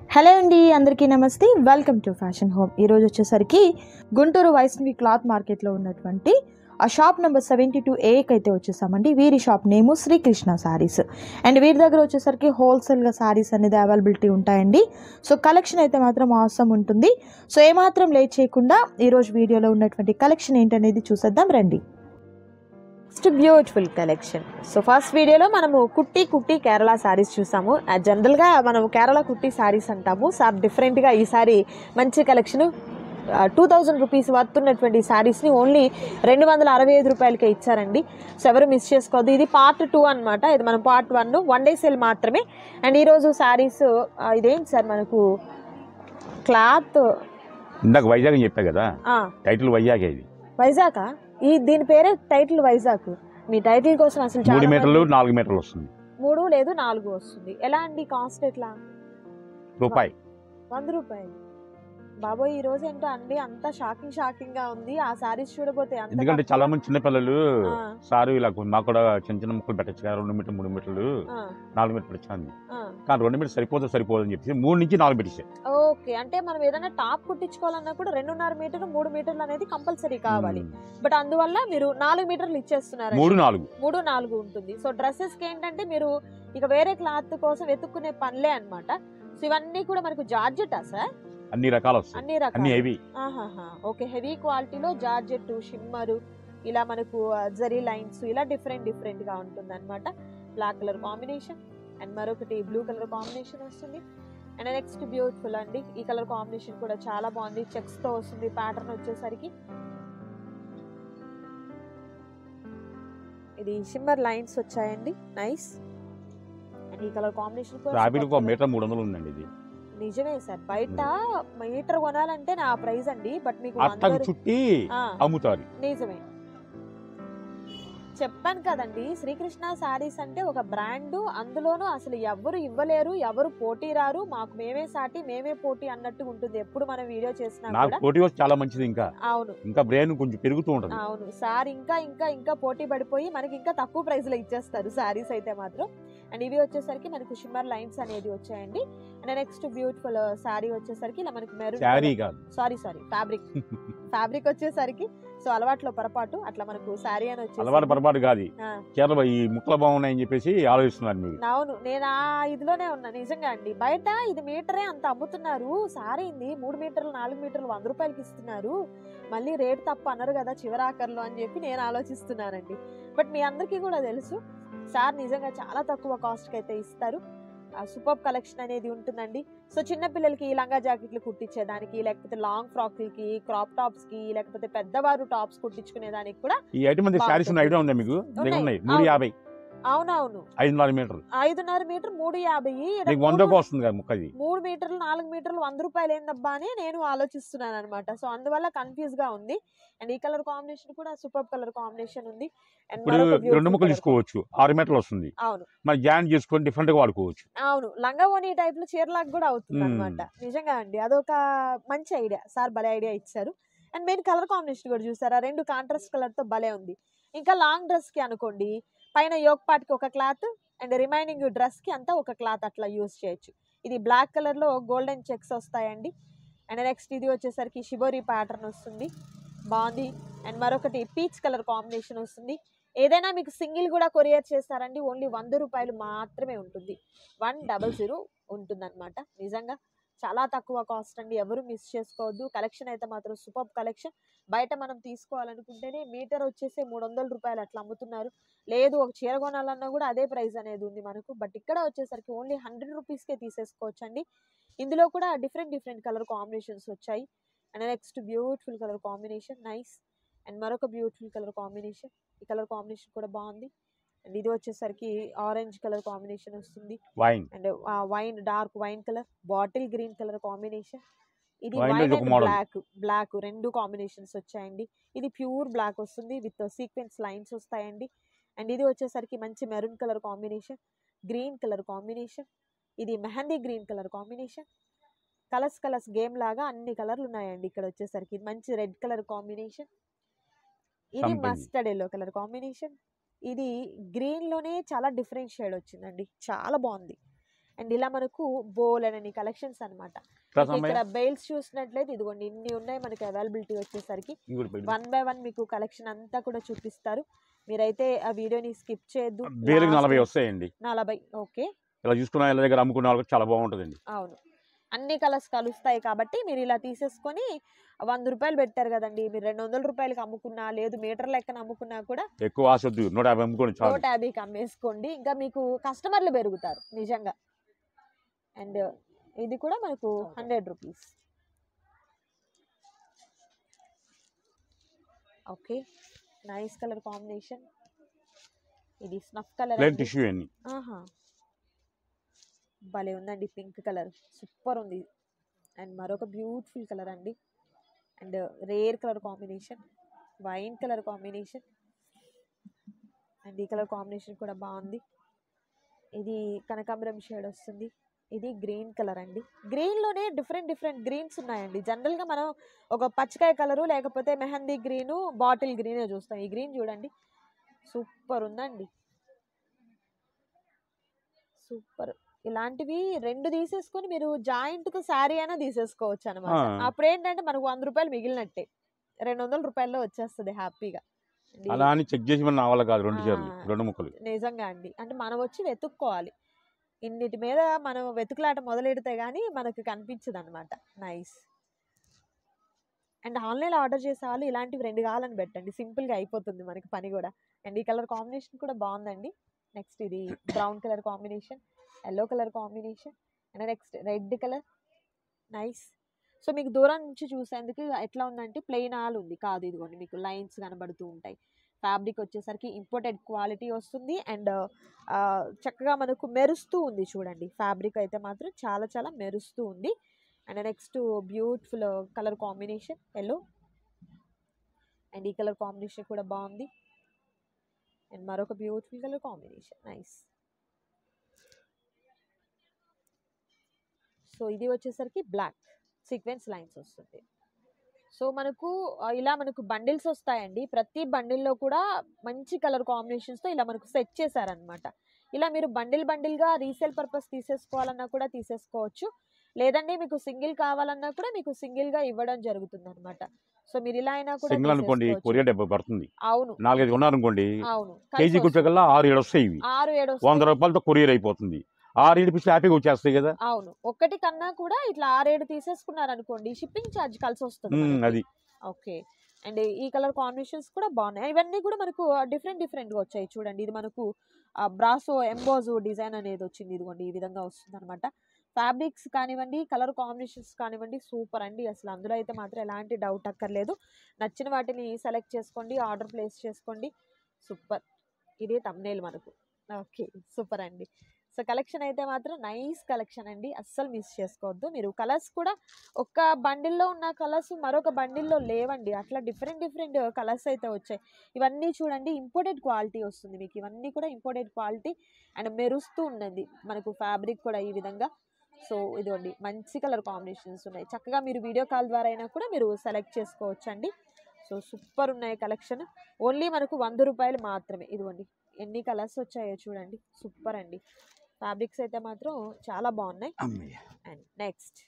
Hello అండి అందరికీ నమస్తే వెల్కమ్ టు ఫ్యాషన్ హోమ్ ఈరోజు వచ్చేసరికి గుంటూరు వైష్ణవి క్లాత్ మార్కెట్లో ఉన్నటువంటి ఆ షాప్ నెంబర్ సెవెంటీ టూ ఏకి అయితే వచ్చేసామండి వీరి షాప్ నేము శ్రీకృష్ణ శారీస్ అండ్ వీరి దగ్గర వచ్చేసరికి హోల్సేల్గా శారీస్ అనేది అవైలబిలిటీ ఉంటాయండి సో కలెక్షన్ అయితే మాత్రం అవసరం ఉంటుంది సో ఏమాత్రం లేట్ చేయకుండా ఈరోజు వీడియోలో ఉన్నటువంటి కలెక్షన్ ఏంటనేది చూసేద్దాం రండి next beautiful collection so first వీడియోలో మనము కుట్టి కుట్టి కేరళ శారీస్ చూసాము ఆ జనరల్గా మనం కేరళ కుట్టి శారీస్ అంటాము సార్ డిఫరెంట్గా ఈసారి మంచి collection two thousand rupees worth ఉన్నటువంటి శారీస్ని ఓన్లీ రెండు వందల అరవై ఐదు రూపాయలకే ఇచ్చారండి సో ఎవరు మిస్ చేసుకోవద్దు ఇది పార్ట్ టూ అనమాట ఇది మనం part one one day sale మాత్రమే అండ్ ఈరోజు శారీస్ ఇదేంటి సార్ మనకు క్లాత్ ఇందాక వైజాగ్ అని చెప్పా కదా టైటిల్ వైజాగ్ ఇది వైజాగ్ ఈ దీని పేరే టైటిల్ వైజాగ్ మీ టైటిల్ కోసం అసలు చాలా మూడు మీటర్లు మంది- నాలుగు మీటర్లు వస్తుంది మూడు లేదు నాలుగు వస్తుంది ఎలా అండి కాస్ట్ ఎట్లా రూపాయి వంద రూపాయలు బాబోయ్ ఈ రోజు ఏంటో అండి అంత షాకింగ్ షాకింగ్ గా ఉంది ఆ సారీస్ చూడబోతే అంత ఎందుకంటే తక్కువ- చాలా మంది చిన్నపిల్లలు ఆ, సారు ఇలా కొ- మాకు కూడా చిన్న చిన్న ముక్కలు పెట్టచ్చు కదా రెండు మీటర్ మూడు మీటర్లు ఆ, నాలుగు మీటర్లు పెట్టాను ఆ. కానీ రెండు మీటర్ సరిపోదు సరిపోదు అని చెప్పి మూడు నుంచి నాలుగు పెట్టేసే ఓకే అంటే మనం ఏదైనా టాప్ కుట్టించుకోవాలన్నా కూడా రెండున్నర మీటర్ మూడు మీటర్లు అనేది కంపల్సరీ కావాలి బట్ అందువల్ల మీరు నాలుగు మీటర్లు ఇచ్చేస్తున్నారు మూడు నాలుగు మూడు నాలుగు ఉంటుంది సో డ్రెస్సెస్ కి ఏంటంటే మీరు ఇక వేరే క్లాత్ కోసం వెతుక్కునే పనిలే అన్నమాట సో ఇవన్నీ కూడా మనకు జార్జెటా సార్ అన్ని రకాలు వస్తాయి అన్ని అన్ని రకాలు హెవీ ఆహాహా ఓకే హెవీ క్వాలిటీలో జార్జెట్ షిమ్మరు ఇలా మనకు జరీ లైన్స్ ఇలా డిఫరెంట్ డిఫరెంట్ గా ఉంటుంది అనమాట బ్లాక్ కలర్ కాంబినేషన్ అండ్ మరొకటి బ్లూ కలర్ కాంబినేషన్ వస్తుంది అండ్ నెక్స్ట్ బ్యూటిఫుల్ అండి ఈ కలర్ కాంబినేషన్ కూడా చాలా బాగుంది చెక్స్ తో వస్తుంది ప్యాటర్న్ వచ్చేసరికి ఇది షిమ్మర్ లైన్స్ వచ్చాయండి నైస్ అండ్ ఈ కలర్ కాంబినేషన్ కూడా రాబీలకు super ఒక colour. మీటర్ మూడు వందలు ఉందండి ఇది నిజమే సార్ బయట మీటర్ కొనాలంటే నా ప్రైస్ అండి బట్ మీకు అట్టకు వంద చుట్టి ఆ, అమ్ముతారు నిజమే చెప్పాను కదండి శ్రీకృష్ణ శారీస్ అంటే ఒక బ్రాండ్ అందులోనూ అసలు ఎవరు ఇవ్వలేరు ఎవరు పోటీ రారు మాకు మేమే సాటి మేమే పోటీ అన్నట్టు ఉంటుంది ఎప్పుడు మనం వీడియో చేసినా నాకు కూడా పోటీ వచ్చి చాలా మంచిది ఇంకా అవును ఇంకా బ్రెయిన్ కొంచెం పెరుగుతూ ఉంటుంది అవును సార్ ఇంకా ఇంకా ఇంకా పోటీ పడిపోయి మనకి ఇంకా తక్కువ ప్రైస్ లో ఇచ్చేస్తారు శారీస్ అయితే మాత్రం అండ్ ఇవి వచ్చేసరికి మనకు షిమ్మర్ లైన్స్ అనేది వచ్చాయండి అండ్ నెక్స్ట్ బ్యూటిఫుల్ శారీ వచ్చేసరికి ఇలా మనకి మెరూన్ శారీ కాదు సారీ సారీ ఫ్యాబ్రిక్ ఫ్యాబ్రిక్ వచ్చేసరికి సో అలవాట్లో పొరపాటు అట్లా మనకు శారీ అని వచ్చేసి అలవాటు పొరపాటు కాదు ఆ, కేరళ ఈ ముక్కలు బాగున్నాయని చెప్పేసి ఆలోచిస్తున్నారు మీరు అవును నేను ఆ ఇదిలోనే ఉన్నా నిజంగా అండి బయట ఇది మీటరే అంత అమ్ముతున్నారు సారీ ఇది మూడు మీటర్లు నాలుగు మీటర్లు వంద రూపాయలకి ఇస్తున్నారు మళ్ళీ రేట్ తప్ప అన్నారు కదా చివరాకర్లు అని చెప్పి నేను ఆలోచిస్తున్నానండి బట్ మీ అందరికీ కూడా తెలుసు సార్ నిజంగా చాలా తక్కువ కాస్ట్కి అయితే ఇస్తారు సూపర్ కలెక్షన్ అనేది ఉంటుందండి సో చిన్న పిల్లలకి లంగా జాకెట్లు కుట్టించేదానికి లేకపోతే లాంగ్ ఫ్రాక్లకి క్రాప్ టాప్స్ కి లేకపోతే పెద్దవారు టాప్స్ కుట్టించుకునే దానికి కూడా ఈ ఐటమ్ మంది శారీస్ ఉన్న ఐడియా ఉందా మీకు ఉన్నాయి. దగ్గర ఉన్నాయి మూడు అవును. యాభై అవునవును ఐదున్నర మీటర్లు ఐదున్నర మీటర్ మూడు యాభై ఈడ నీకు మూడు- వందకు వస్తుంది కదా ముక్క ఇది మూడు మీటర్లు నాలుగు మీటర్లు వంద రూపాయలు ఏందబ్బా అని నేను ఆలోచిస్తున్నాను అనమాట సో అందువల్ల కన్ఫ్యూజ్ గా ఉంది అండ్ ఈ కలర్ కాంబినేషన్ కూడా సూపర్ కలర్ కాంబినేషన్ ఉంది అండ్ ఇప్పుడు మరొక beautiful రెండు ముక్కలు colour. తీసుకోవచ్చు ఆరు మీటర్లు వస్తుంది అవును మరి జాయిన్ చేసుకొని డిఫరెంట్ గా వాడుకోవచ్చు అవును లంగావోని టైప్ లో చీరలాగా కూడా అవుతుంది మ్మ్. అనమాట నిజంగా అండి అదొక మంచి ఐడియా సార్ భలే ఐడియా ఇచ్చారు అండ్ మెయిన్ కలర్ కాంబినేషన్ కూడా చూసారా రెండు కాంట్రాస్ట్ కలర్ తో భలే ఉంది ఇంకా లాంగ్ డ్రెస్ కి అనుకోండి పైన యోగ్ పార్ట్ కి ఒక క్లాత్ అండ్ రిమైనింగ్ డ్రెస్ కి అంతా ఒక క్లాత్ అట్లా యూస్ చేయొచ్చు ఇది బ్లాక్ కలర్ లో గోల్డెన్ చెక్స్ వస్తాయండి అండ్ నెక్స్ట్ ఇది వచ్చేసరికి షిబోరి ప్యాటర్న్ వస్తుంది బాగుంది అండ్ మరొకటి పీచ్ కలర్ కాంబినేషన్ వస్తుంది ఏదైనా మీకు సింగిల్ కూడా కొరియర్ చేస్తారండి ఓన్లీ వంద రూపాయలు మాత్రమే ఉంటుంది వన్ డబల్ జీరో ఉంటుందన్నమాట నిజంగా చాలా తక్కువ కాస్ట్ అండి ఎవరు మిస్ చేసుకోవద్దు కలెక్షన్ అయితే మాత్రం సూపర్ కలెక్షన్ బయట మనం తీసుకోవాలనుకుంటేనే మీటర్ వచ్చేసి మూడు వందల రూపాయలు అట్లా అమ్ముతున్నారు లేదు ఒక చీర కొనాలన్నా కూడా అదే ప్రైస్ అనేది ఉంది మనకు బట్ ఇక్కడ వచ్చేసరికి ఓన్లీ హండ్రెడ్ రూపీస్కే తీసేసుకోవచ్చు అండి ఇందులో కూడా డిఫరెంట్ డిఫరెంట్ కలర్ కాంబినేషన్స్ వచ్చాయి and next beautiful colour combination nice and మరొక బ్యూటిఫుల్ కలర్ కాంబినేషన్ ఈ కలర్ కాంబినేషన్ కూడా బాగుంది అండ్ ఇది వచ్చేసరికి ఆరెంజ్ కలర్ కాంబినేషన్ వస్తుంది wine and wine dark wine colour bottle green colour combination ఇది Wine లో వైన్ ఇది ఒక అండ్ model. బ్లాక్ బ్లాక్ రెండు కాంబినేషన్స్ వచ్చాయండి ఇది ప్యూర్ బ్లాక్ వస్తుంది విత్ సీక్వెన్స్ లైన్స్ వస్తాయండి అండ్ ఇది వచ్చేసరికి మంచి maroon colour combination green colour combination ఇది mehndi green colour combination colours colours game లాగా అన్ని కలర్లు ఉన్నాయండి ఇక్కడ వచ్చేసరికి ఇది మంచి రెడ్ కలర్ కాంబినేషన్ ఇది Something. Mustard yellow colour combination ఇది గ్రీన్ లోనే చాలా డిఫరెంట్ షేడ్ వచ్చిందండి చాలా బాగుంది అండ్ ఇలా మనకు బోల్ అని కలెక్షన్స్ అనమాట ప్లస్ అమ్మాయి ఇక్కడ బెయిల్స్ చూసినట్లయితే ఇదిగోండి ఇన్ని ఉన్నాయి మనకి అవైలబిలిటీ వచ్చేసరికి ఇంకోటి పెట్టి వన్ బై వన్ మీకు కలెక్షన్ అంతా కూడా చూపిస్తారు మీరైతే ఆ వీడియోని స్కిప్ చేయొద్దు వేలకు Last నలభై వస్తాయండి నలభై ఓకే ఇలా చూసుకున్న వాళ్ళ దగ్గర అమ్ముకున్న వాళ్ళకి చాలా బాగుంటుందండి అవును అన్ని కలర్స్ కలుస్తాయి కాబట్టి మీరు ఇలా తీసేసుకొని వంద రూపాయలు పెట్టారు కదండి మీరు రెండు వందల రూపాయలకి అమ్ముకున్నా లేదు మీటర్ లెక్కన అమ్ముకున్నా కూడా ఎక్కువ ఆశ వద్దు నూట యాభై అమ్ముకోండి చాలు నూట యాభైకి అమ్మేసుకోండి ఇంకా మీకు కస్టమర్లు పెరుగుతారు నిజంగా అండ్ ఇది కూడా మనకు hundred rupees okay nice colour combination ఇది స్నఫ్ కలర్ ప్లేన్ టిష్యూ అండి ఆహా భలే ఉందండి పింక్ కలర్ సూపర్ ఉంది అండ్ మరొక బ్యూటిఫుల్ కలర్ అండి and rare colour combination wine colour combination and ఈ కలర్ కాంబినేషన్ కూడా బాగుంది ఇది కనకాంబరం షేడ్ వస్తుంది ఇది గ్రీన్ కలర్ అండి గ్రీన్లోనే డిఫరెంట్ డిఫరెంట్ గ్రీన్స్ ఉన్నాయండి జనరల్గా మనం ఒక పచ్చకాయ కలరు లేకపోతే మెహందీ గ్రీను బాటిల్ గ్రీనే చూస్తాం ఈ గ్రీన్ చూడండి సూపర్ ఉందండి సూపర్ ఇలాంటివి రెండు తీసేసుకొని మీరు జాయింట్ కు శారీ అయినా తీసేసుకోవచ్చు అనమాట ఆ. అప్పుడు ఏంటంటే మనకు వంద రూపాయలు మిగిలినట్టే రెండు వందల రూపాయల్లో వచ్చేస్తుంది హ్యాపీగా ఇది అలా అని చెక్ చేసి మన నా వల్ల కాదు రెండు చీరలు ఆ. రెండు ముక్కలు నిజంగా అండి అంటే మనం వచ్చి వెతుక్కోవాలి ఇన్నిటి మీద మనం వెతుకులాట మొదలెడితే గానీ మనకు కనిపించదు అనమాట నైస్ అండ్ ఆన్లైన్లో ఆర్డర్ చేసే వాళ్ళు ఇలాంటివి రెండు కావాలని పెట్టండి సింపుల్గా అయిపోతుంది మనకి పని కూడా అండ్ ఈ కలర్ కాంబినేషన్ కూడా బాగుందండి నెక్స్ట్ ఇది brown colour combination yellow colour combination and next red colour nice so మీకు దూరం నుంచి చూసేందుకు ఎట్లా ఉందంటే ప్లెయిన్ ఆల్ ఉంది కాదు ఇదిగోండి మీకు లైన్స్ కనబడుతూ ఉంటాయి ఫ్యాబ్రిక్ వచ్చేసరికి ఇంపోర్టెడ్ క్వాలిటీ వస్తుంది అండ్ చక్కగా మనకు మెరుస్తూ ఉంది చూడండి ఫ్యాబ్రిక్ అయితే మాత్రం చాలా చాలా మెరుస్తూ ఉంది and next beautiful colour combination yellow and ఈ కలర్ కాంబినేషన్ కూడా బాగుంది అండ్ మరొక beautiful colour combination nice so ఇది వచ్చేసరికి బ్లాక్ సీక్వెన్స్ లైన్స్ వస్తుంది సో మనకు ఆ, ఇలా మనకు బండిల్స్ వస్తాయండి ప్రతి బండిల్లో కూడా మంచి కలర్ కాంబినేషన్స్తో ఇలా మనకు సెట్ చేశారనమాట ఇలా మీరు బండిల్ బండిల్గా రీసేల్ పర్పస్ తీసేసుకోవాలన్నా కూడా తీసేసుకోవచ్చు లేదండి మీకు సింగిల్ కావాలన్నా కూడా మీకు సింగిల్గా ఇవ్వడం జరుగుతుంది అనమాట సో మీరు ఇలా అయినా కూడా సింగిల్ అనుకోండి తీసేసుకోవచ్చు. కొరియర్ డెబ్బై పడుతుంది అవును నాలుగైదు ఉన్నారనుకోండి అవును కలిసి కేజీ వస్తుంది. కుట్టకల్లా ఆరు ఏడు వస్తాయి ఇవి ఆరు ఏడు వంద వస్తాయి. రూపాయలతో కొరియర్ అయిపోతుంది ఆరు ఏడు పిచ్చి హ్యాపీగా వచ్చేస్తాయి కదా అవును ఒక్కటి కన్నా కూడా ఇట్లా ఆరేడు తీసేసుకున్నారు అనుకోండి షిప్పింగ్ ఛార్జ్ కలిసి వస్తుంది ఉమ్, మనకి. అది ఓకే అండ్ ఈ కలర్ కాంబినేషన్స్ కూడా బాగున్నాయి ఇవన్నీ కూడా మనకు డిఫరెంట్ డిఫరెంట్ గా వచ్చాయి చూడండి ఇది మనకు బ్రాసో ఎంబోజు డిజైన్ అనేది వచ్చింది ఇదిగోండి ఈ విధంగా వస్తుంది అనమాట ఫ్యాబ్రిక్స్ కానివ్వండి కలర్ కాంబినేషన్స్ కానివ్వండి సూపర్ అండి అసలు అందులో అయితే మాత్రం ఎలాంటి డౌట్ అక్కర్లేదు నచ్చిన వాటిని సెలెక్ట్ చేసుకోండి ఆర్డర్ ప్లేస్ చేసుకోండి సూపర్ ఇది తమ్నేల్ మనకు ఓకే సూపర్ అండి సో కలెక్షన్ అయితే మాత్రం నైస్ కలెక్షన్ అండి అస్సలు మిస్ చేసుకోవద్దు మీరు కలర్స్ కూడా ఒక బండిల్లో ఉన్న కలర్స్ మరొక బండిల్లో లేవండి అట్లా డిఫరెంట్ డిఫరెంట్ కలర్స్ అయితే వచ్చాయి ఇవన్నీ చూడండి ఇంపోర్టెడ్ క్వాలిటీ వస్తుంది మీకు ఇవన్నీ కూడా ఇంపోర్టెడ్ క్వాలిటీ అండ్ మెరుస్తూ ఉన్నది మనకు ఫ్యాబ్రిక్ కూడా ఈ విధంగా సో ఇదిగోండి మంచి కలర్ కాంబినేషన్స్ ఉన్నాయి చక్కగా మీరు వీడియో కాల్ ద్వారా అయినా కూడా మీరు సెలెక్ట్ చేసుకోవచ్చండి సో సూపర్ ఉన్నాయి కలెక్షన్ ఓన్లీ మనకు వంద రూపాయలు మాత్రమే ఇదిగోండి ఎన్ని కలర్స్ వచ్చాయో చూడండి సూపర్ అండి ఫ్యాబ్రిక్స్ అయితే మాత్రం చాలా బాగున్నాయి అండ్ నెక్స్ట్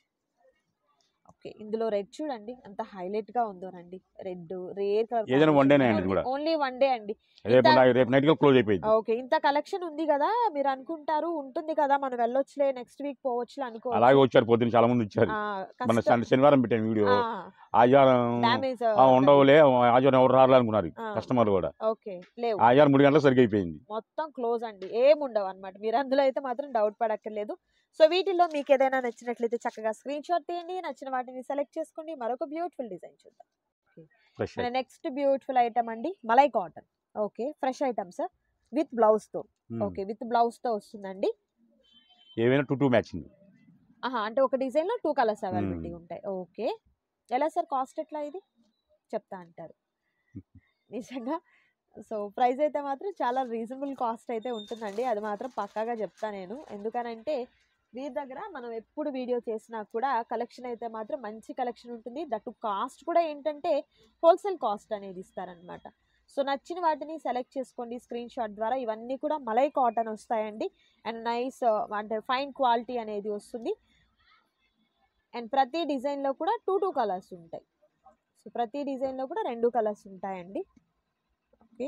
ఓకే ఇందులో రెడ్ చూడండి ఎంత హైలైట్ గా ఉందో రండి రెడ్ రేర్ కలర్ ఏదైనా one day నే అండి ఇది కూడా. ఓన్లీ వన్ డే అండి రేపు ఇంత- నా- రేపు నైట్ గా క్లోజ్ అయిపోయింది ఓకే ఇంత కలెక్షన్ ఉంది కదా మీరు అనుకుంటారు ఉంటుంది కదా మనం వెళ్ళొచ్చులే నెక్స్ట్ వీక్ పోవచ్చులే అనుకో అలాగే వచ్చారు పొద్దున్న చాలా మంది వచ్చారు మన శని- శనివారం పెట్టాను వీడియో ఆదివారం డ్యామేజ్ ఆ, ఉండవులే ఆదివారం ఎవరు రారు అనుకున్నారు ఆ. కస్టమర్లు కూడా ఓకే లేవు ఆదివారం మూడు గంటలకు సరిగ్గా అయిపోయింది మొత్తం క్లోజ్ అండి ఏం ఉండవు అనమాట మీరు అందులో అయితే మాత్రం డౌట్ పడక్కర్లేదు సో వీటిల్లో మీకు ఏదైనా నచ్చినట్లయితే చక్కగా స్క్రీన్ షాట్ తీయండి నచ్చిన వాటిని సెలెక్ట్ చేసుకోండి మరొక బ్యూటిఫుల్ డిజైన్ చూద్దాం ఫ్రెష్ మన నెక్స్ట్ బ్యూటిఫుల్ ఐటమ్ అండి మలై cotton okay fresh items with blouse తో ఓకే విత్ బ్లౌజ్ తో వస్తుందండి ఏవైనా టూ టూ మ్యాచింగ్ ఆహా అంటే ఒక డిజైన్ లో టూ కలర్స్ అవైలబిలిటీ Hmm. ఉంటాయి ఓకే ఎలా సార్ కాస్ట్ ఎట్లా ఇది చెప్తా అంటారు నిజంగా సో ప్రైస్ అయితే మాత్రం చాలా రీజనబుల్ కాస్ట్ అయితే ఉంటుందండి అది మాత్రం పక్కాగా చెప్తా నేను ఎందుకనంటే వీరి దగ్గర మనం ఎప్పుడు వీడియో చేసినా కూడా కలెక్షన్ అయితే మాత్రం మంచి కలెక్షన్ ఉంటుంది దట్టు కాస్ట్ కూడా ఏంటంటే హోల్సేల్ కాస్ట్ అనేది ఇస్తారనమాట సో నచ్చిన వాటిని సెలెక్ట్ చేసుకోండి స్క్రీన్ షాట్ ద్వారా ఇవన్నీ కూడా మలై కాటన్ వస్తాయండి అండ్ నైస్ అంటే ఫైన్ క్వాలిటీ అనేది వస్తుంది అండ్ ప్రతి డిజైన్లో కూడా టూ టూ కలర్స్ ఉంటాయి సో ప్రతి డిజైన్లో కూడా రెండు కలర్స్ ఉంటాయండి ఓకే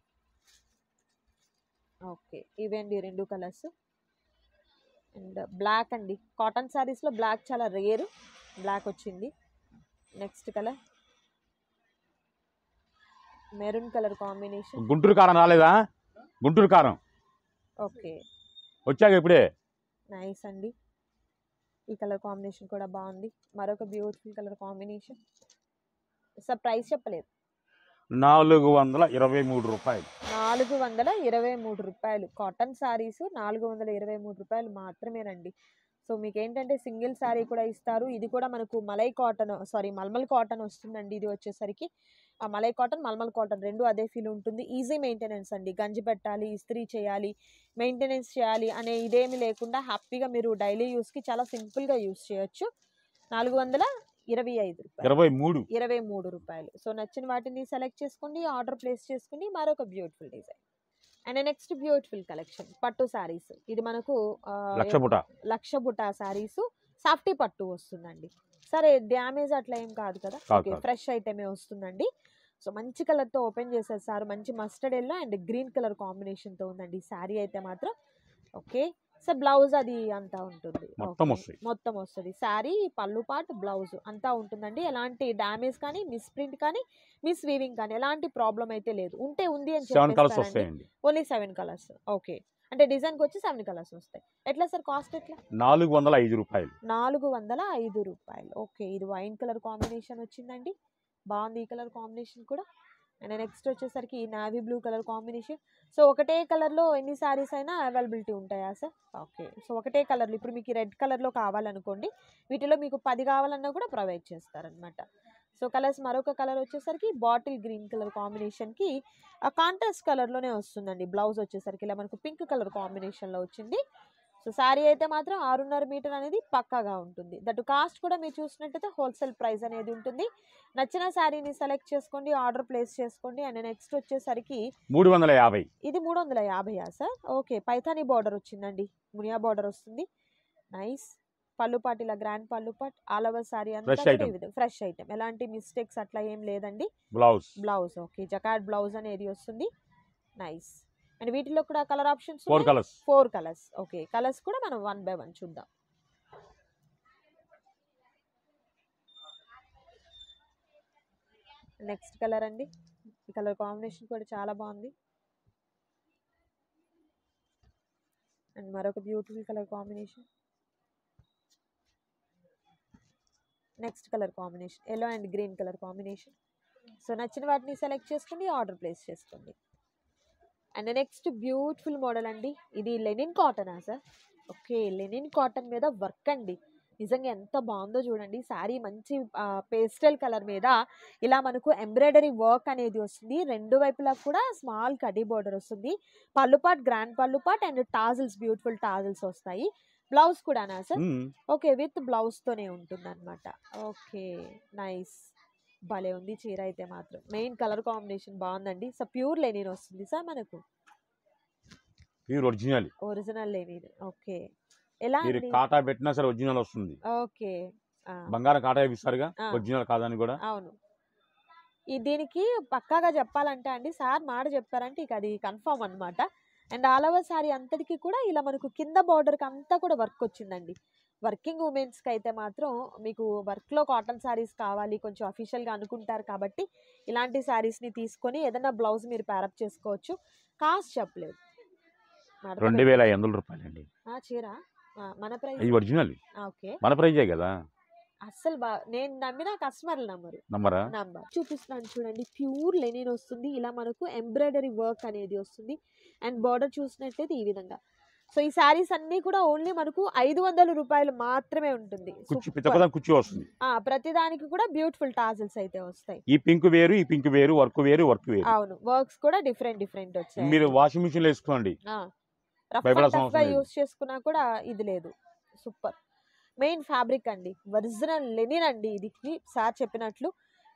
ఓకే ఇవేండి రెండు కలర్స్ అండ్ బ్లాక్ అండి కాటన్ శారీస్లో బ్లాక్ చాలా రేర్ బ్లాక్ వచ్చింది next colour maroon colour combination Guntur కారం రాలేదా గుంటూరు కారం ఓకే వచ్చాక ఇప్పుడే నైస్ అండి ఈ కలర్ కాంబినేషన్ కూడా బాగుంది మరొక beautiful colour combination sir price చెప్పలేదు నాలుగు వందల ఇరవై మూడు రూపాయలు నాలుగు వందల ఇరవై మూడు రూపాయలు కాటన్ శారీస్ నాలుగు వందల ఇరవై మూడు రూపాయలు మాత్రమేనండి సో మీకు ఏంటంటే సింగిల్ శారీ కూడా ఇస్తారు ఇది కూడా మనకు మలై కాటన్ సారీ మల్మల్ కాటన్ వస్తుందండి ఇది వచ్చేసరికి ఆ మలై కాటన్ మల్మల్ కాటన్ రెండు అదే ఫీల్ ఉంటుంది ఈజీ మెయింటెనెన్స్ అండి గంజి పెట్టాలి ఇస్త్రీ చేయాలి మెయింటెనెన్స్ చేయాలి అనే ఇదేమి లేకుండా హ్యాపీగా మీరు డైలీ యూస్కి చాలా సింపుల్గా యూస్ చేయొచ్చు నాలుగు వందల ఇరవై ఐదు రూపాయలు ఇరవై మూడు ఇరవై మూడు రూపాయలు సో నచ్చిన వాటిని సెలెక్ట్ చేసుకోండి ఆర్డర్ ప్లేస్ చేసుకోండి మరొక beautiful design and next beautiful collection పట్టు శారీస్ ఇది మనకు ఆ, లక్ష పుట లక్ష బుటా శారీస్ సాఫ్టీ పట్టు వస్తుందండి సరే డ్యామేజ్ అట్లా ఏం కాదు కదా కాదు, ఓకే కాదు. ఫ్రెష్ ఐటమే వస్తుందండి సో మంచి కలర్తో ఓపెన్ చేసేసారు మంచి mustard yellow and green colour కాంబినేషన్తో ఉందండి శారీ అయితే మాత్రం ఓకే సో బ్లౌజ్ అది అంతా ఉంటుంది మొత్తం ఓకే. వస్తాయి. మొత్తం వస్తుంది శారీ పళ్ళు పాటు బ్లౌజ్ అంతా ఉంటుందండి ఎలాంటి డ్యామేజ్ కానీ మిస్ ప్రింట్ కానీ మిస్ వీవింగ్ కానీ ఎలాంటి ప్రాబ్లం అయితే లేదు ఉంటే ఉంది అని సెవెన్ కలర్స్ చెప్పేస్తారండి. వస్తాయండి ఓన్లీ సెవెన్ కలర్స్ ఓకే అంటే డిజైన్కి వచ్చి సెవెన్ కలర్స్ వస్తాయి ఎట్లా సార్ కాస్ట్ ఎట్లా నాలుగు వందల ఐదు రూపాయలు నాలుగు వందల ఐదు రూపాయలు ఓకే ఇది వైన్ కలర్ కాంబినేషన్ వచ్చిందండి బాగుంది ఈ కలర్ కాంబినేషన్ కూడా అండ్ నెక్స్ట్ వచ్చేసరికి navy blue colour combination so ఒకటే కలర్లో ఎన్ని శారీస్ అయినా అవైలబిలిటీ ఉంటాయా సార్ ఓకే సో ఒకటే కలర్లో ఇప్పుడు మీకు రెడ్ కలర్లో కావాలనుకోండి వీటిలో మీకు పది కావాలన్నా కూడా ప్రొవైడ్ చేస్తారనమాట సో కలర్స్ మరొక కలర్ వచ్చేసరికి బాటిల్ గ్రీన్ కలర్ కాంబినేషన్కి ఆ కాంట్రాస్ట్ కలర్లోనే వస్తుందండి బ్లౌజ్ వచ్చేసరికి ఇలా మనకు పింక్ కలర్ కాంబినేషన్లో వచ్చింది సో శారీ అయితే మాత్రం ఆరున్నర మీటర్ అనేది పక్కాగా ఉంటుంది దట్ కాస్ట్ కూడా మీరు చూసినట్టయితే హోల్సేల్ ప్రైస్ అనేది ఉంటుంది నచ్చిన శారీని సెలెక్ట్ చేసుకోండి ఆర్డర్ ప్లేస్ చేసుకోండి అండ్ నెక్స్ట్ వచ్చేసరికి మూడు వందల యాభై ఇది మూడు వందల యాభైయా సార్ ఓకే పైథానీ బార్డర్ వచ్చిందండి మునియా బార్డర్ వస్తుంది నైస్ పళ్ళు పాట్ ఇలా గ్రాండ్ పళ్ళు పాట్ ఆల్ ఓవర్ శారీ Fresh అంతా item. ఫ్రెష్ ఐటమ్ ఎలాంటి మిస్టేక్స్ అట్లా ఏం లేదండి బ్లౌజ్ బ్లౌజ్ ఓకే జకాట్ బ్లౌజ్ అనేది వస్తుంది నైస్ అండ్ వీటిలో కూడా colour options four colours four colours okay colours కూడా మనం వన్ బై వన్ చూద్దాం నెక్స్ట్ కలర్ అండి ఈ కలర్ కాంబినేషన్ కూడా చాలా బాగుంది అండ్ మరొక beautiful colour combination next colour combination yellow and green colour combination so నచ్చిన వాటిని సెలెక్ట్ చేసుకోండి ఆర్డర్ ప్లేస్ చేసుకోండి అండ్ నెక్స్ట్ బ్యూటిఫుల్ మోడల్ అండి ఇది లెనిన్ కాటనా సార్ ఓకే లెనిన్ కాటన్ మీద వర్క్ అండి నిజంగా ఎంత బాగుందో చూడండి శారీ మంచి పేస్టల్ కలర్ మీద ఇలా మనకు ఎంబ్రాయిడరీ వర్క్ అనేది వస్తుంది రెండు వైపులా కూడా స్మాల్ కడీ బోర్డర్ వస్తుంది పళ్ళు పాట్ గ్రాండ్ పళ్ళు పాట్ అండ్ టాజిల్స్ బ్యూటిఫుల్ టాజిల్స్ వస్తాయి బ్లౌజ్ కూడానా సార్ ఓకే విత్ బ్లౌజ్తోనే ఉంటుంది అనమాట ఓకే నైస్ భలే ఉంది చీర అయితే మాత్రం మెయిన్ కలర్ కాంబినేషన్ బాగుందండి సో ప్యూర్ లెనిన్ వస్తుంది సార్ మనకు pure original original linen okay ఎలా మీరు అండి కాటా పెట్టినా సరే ఒరిజినల్ వస్తుంది ఓకే ఆ, బంగారం కాటా ఇస్తారుగా ఆ. ఒరిజినల్ కాదని కూడా అవును ఈ దీనికి పక్కాగా చెప్పాలంటే అండి సార్ మాట చెప్పారంటే ఇక అది కన్ఫామ్ అన్నమాట అండ్ ఆల్ ఓవర్ సారీ అంతటికి కూడా ఇలా మనకు కింద బార్డర్కి అంతా కూడా వర్క్ వచ్చిందండి వర్కింగ్ ఉమెన్స్కి అయితే మాత్రం మీకు వర్క్లో కాటన్ శారీస్ కావాలి కొంచెం అఫీషియల్గా అనుకుంటారు కాబట్టి ఇలాంటి శారీస్ని తీసుకొని ఏదైనా బ్లౌజ్ మీరు ప్యారప్ చేసుకోవచ్చు కాస్ట్ చెప్పలేదు మడత రెండు పెట్టి- వేల ఐదు వందల రూపాయలండి ఆ, చీర ఆ, మన ప్రైస్ ఇది ఒరిజినల్ ఓకే మన ప్రైజే కదా అస్సలు బా నేను నమ్మిన కస్టమర్లు నమ్మరు నమ్మరా నంబర్ చూపిస్తున్నాను చూడండి ప్యూర్ లెనిన్ వస్తుంది ఇలా మనకు ఎంబ్రాయిడరీ వర్క్ అనేది వస్తుంది అండ్ బార్డర్ చూసినట్లయితే ఈ విధంగా సో ఈ శారీస్ అన్ని కూడా ఓన్లీ మనకు ఐదు వందల రూపాయలు మాత్రమే ఉంటుంది కుర్చీ Super. పిచ్చపదం కుర్చీ వస్తుంది ఆ, ప్రతిదానికి కూడా బ్యూటిఫుల్ టాజిల్స్ అయితే వస్తాయి ఈ పింక్ వేరు ఈ పింక్ వేరు వర్క్ వేరు వర్క్ వేరు అవును వర్క్స్ కూడా డిఫరెంట్ డిఫరెంట్ వచ్చాయి మీరు వాషింగ్ మిషన్ లో వేసుకోండి రఫ్ భయపడాల్సిన గా అవసరం లేదు. యూస్ చేసుకున్నా కూడా ఇది లేదు సూపర్ మెయిన్ ఫ్యాబ్రిక్ అండి ఒరిజినల్ లెనిన్ అండి ఇది సార్ చెప్పినట్లు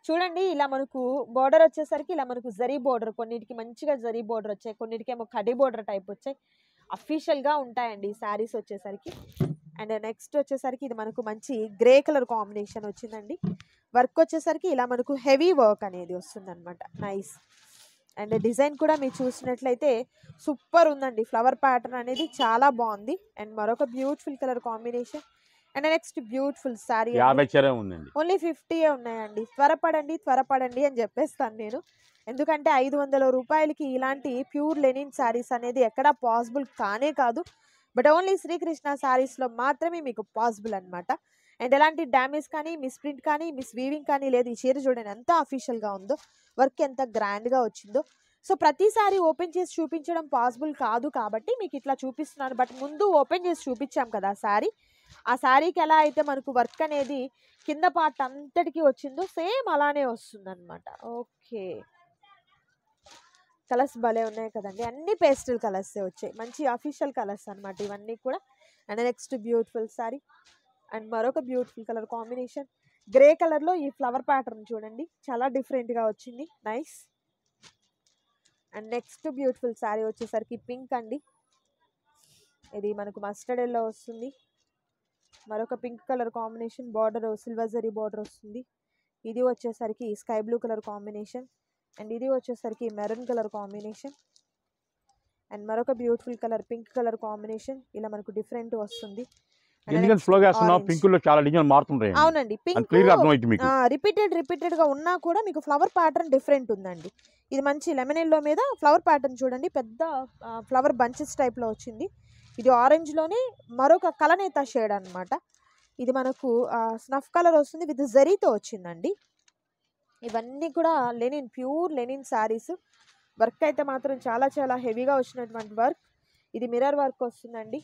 చూడండి ఇలా మనకు బోర్డర్ వచ్చేసరికి ఇలా మనకు జరీ బోర్డర్ కొన్నిటికి మంచిగా జరీ బోర్డర్ వచ్చాయి కొన్నిటికేమో కడి బోర్డర్ టైప్ వచ్చాయి అఫీషియల్గా ఉంటాయండి ఈ శారీస్ వచ్చేసరికి అండ్ నెక్స్ట్ వచ్చేసరికి ఇది మనకు మంచి గ్రే కలర్ కాంబినేషన్ వచ్చిందండి వర్క్ వచ్చేసరికి ఇలా మనకు హెవీ వర్క్ అనేది వస్తుందన్నమాట నైస్ అండ్ డిజైన్ కూడా మీరు చూసినట్లయితే సూపర్ ఉందండి ఫ్లవర్ ప్యాటర్న్ అనేది చాలా బాగుంది అండ్ మరొక beautiful colour combination and next beautiful sari యాభై చీర ఉందండి ఓన్లీ ఫిఫ్టీయే ఉన్నాయండి త్వరపడండి త్వరపడండి అని చెప్పేస్తాను నేను ఎందుకంటే ఐదు వందల రూపాయలకి ఇలాంటి ప్యూర్ లెనిన్ శారీస్ అనేది ఎక్కడా పాసిబుల్ కానే కాదు బట్ ఓన్లీ శ్రీకృష్ణ శారీస్లో మాత్రమే మీకు పాసిబుల్ అన్నమాట అండ్ ఎలాంటి డ్యామేజ్ కానీ మిస్ ప్రింట్ కానీ మిస్ వీవింగ్ కానీ లేదు ఈ చీర చూడండి ఎంత అఫీషియల్గా ఉందో వర్క్ ఎంత గ్రాండ్గా వచ్చిందో సో ప్రతిసారి ఓపెన్ చేసి చూపించడం పాసిబుల్ కాదు కాబట్టి మీకు ఇట్లా చూపిస్తున్నాను బట్ ముందు ఓపెన్ చేసి చూపించాం కదా శారీ ఆ శారీకి ఎలా అయితే మనకు వర్క్ అనేది కింద పార్ట్ అంతటికి వచ్చిందో సేమ్ అలానే వస్తుంది అనమాట ఓకే కలర్స్ భలే ఉన్నాయి కదండి అన్ని పేస్టల్ కలర్స్ వచ్చాయి మంచి అఫీషియల్ కలర్స్ అన్నమాట ఇవన్నీ కూడా and next beautiful sari and మరొక బ్యూటిఫుల్ కలర్ కాంబినేషన్ గ్రే కలర్లో ఈ ఫ్లవర్ ప్యాటర్న్ చూడండి చాలా డిఫరెంట్గా వచ్చింది nice and next beautiful sari వచ్చేసరికి పింక్ అండి ఇది మనకు మస్టర్డ్ ఎల్లో వస్తుంది మరొక pink colour combination border silver జరీ బార్డర్ వస్తుంది ఇది వచ్చేసరికి sky blue colour combination and ఇది వచ్చేసరికి మెరూన్ కలర్ కాంబినేషన్ అండ్ మరొక beautiful colour pink colour combination ఇలా మనకు డిఫరెంట్ వస్తుంది And ఎందుకంటే next స్లోగా వేస్తున్నావు orange. పింక్ లో చాలా డిజైన్ మారుతుంటాయి అవునండి అది పింక్ క్లియర్ అర్థమైంది మీకు రిపీటెడ్ రిపీటెడ్ గా ఉన్నా కూడా మీకు ఫ్లవర్ ప్యాటర్న్ డిఫరెంట్ ఉందండి ఇది మంచి లెమన్ ఎల్లో మీద ఫ్లవర్ ప్యాటర్న్ చూడండి పెద్ద ఫ్లవర్ బంచెస్ టైప్ లో వచ్చింది ఇది ఆరెంజ్ లోనే మరొక కలనేత షేడ్ అన్నమాట ఇది మనకు స్నఫ్ కలర్ వస్తుంది విత్ జరీతో వచ్చిందండి ఇవన్నీ కూడా linen pure linen saris work అయితే మాత్రం చాలా చాలా హెవీగా వచ్చినటువంటి వర్క్ ఇది మిర్రర్ వర్క్ వస్తుందండి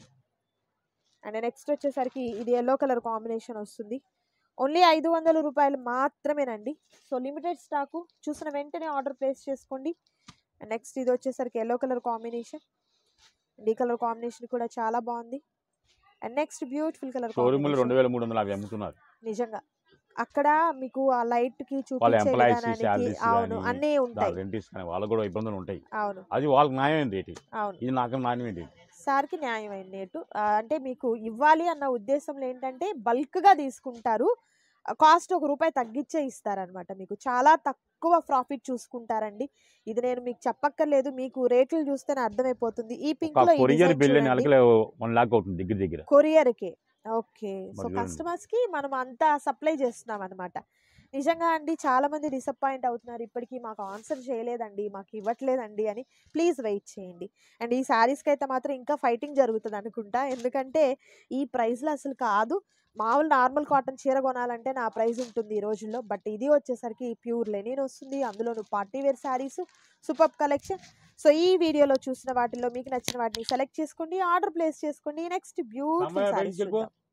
అండ్ నెక్స్ట్ వచ్చేసరికి ఇది ఎల్లో కలర్ కాంబినేషన్ వస్తుంది ఓన్లీ ఐదు వందల రూపాయలు మాత్రమేనండి సో లిమిటెడ్ స్టాకు చూసిన వెంటనే ఆర్డర్ ప్లేస్ చేసుకోండి అండ్ నెక్స్ట్ ఇది వచ్చేసరికి ఎల్లో కలర్ కాంబినేషన్ అండ్ ఈ కలర్ కాంబినేషన్ కూడా చాలా బాగుంది and next beautiful colour showroom లో రెండు వేల మూడు వందల యాభై అమ్ముతున్నారు నిజంగా అక్కడ మీకు ఆ లైట్ కి వాళ్ళ చూపించే ఎంప్లాయీస్ విధానానికి శాలరీస్ అవును కానీ అన్నీ ఉంటాయి రెంటిస్ కానీ వాళ్ళకు కూడా ఇబ్బందులు ఉంటాయి అవును అది వాళ్ళకి న్యాయం రేటు అవును ఇది నాకు న్యాయం ఏంటి సార్కి న్యాయం అయినట్టు అంటే మీకు ఇవ్వాలి అన్న ఉద్దేశంలో ఏంటంటే బల్క్గా తీసుకుంటారు కాస్ట్ ఒక రూపాయి తగ్గించే ఇస్తారనమాట మీకు చాలా తక్కువ ప్రాఫిట్ చూసుకుంటారండి ఇది నేను మీకు చెప్పక్కర్లేదు మీకు రేట్లు చూస్తేనే అర్థమైపోతుంది ఈ పింక్ ఒక లో కొరియర్ బిల్ నెలకి వన్ లాక్ అవుతుంది దగ్గర దగ్గర కొరియర్కే ఓకే సో మరి చూడండి. కస్టమర్స్ కి మనం అంతా సప్లై చేస్తున్నాం అనమాట నిజంగా అండి చాలా మంది డిసప్పాయింట్ అవుతున్నారు ఇప్పటికీ మాకు ఆన్సర్ చేయలేదండి మాకు ఇవ్వట్లేదండి అని ప్లీజ్ వెయిట్ చేయండి అండ్ ఈ శారీస్కి అయితే మాత్రం ఇంకా ఫైటింగ్ జరుగుతుంది అనుకుంటా ఎందుకంటే ఈ ప్రైస్లో అసలు కాదు మామూలు నార్మల్ కాటన్ చీర కొనాలంటే నా ప్రైస్ ఉంటుంది ఈ రోజుల్లో బట్ ఇది వచ్చేసరికి ప్యూర్ లెనిన్ వస్తుంది అందులోను party wear saris super collection so ఈ వీడియోలో చూసిన వాటిల్లో మీకు నచ్చిన వాటిని సెలెక్ట్ చేసుకోండి ఆర్డర్ ప్లేస్ చేసుకోండి నెక్స్ట్ బ్యూటిఫుల్ అమ్మాయి శారీస్ బయటికి వెళ్ళిపో. చూద్దాం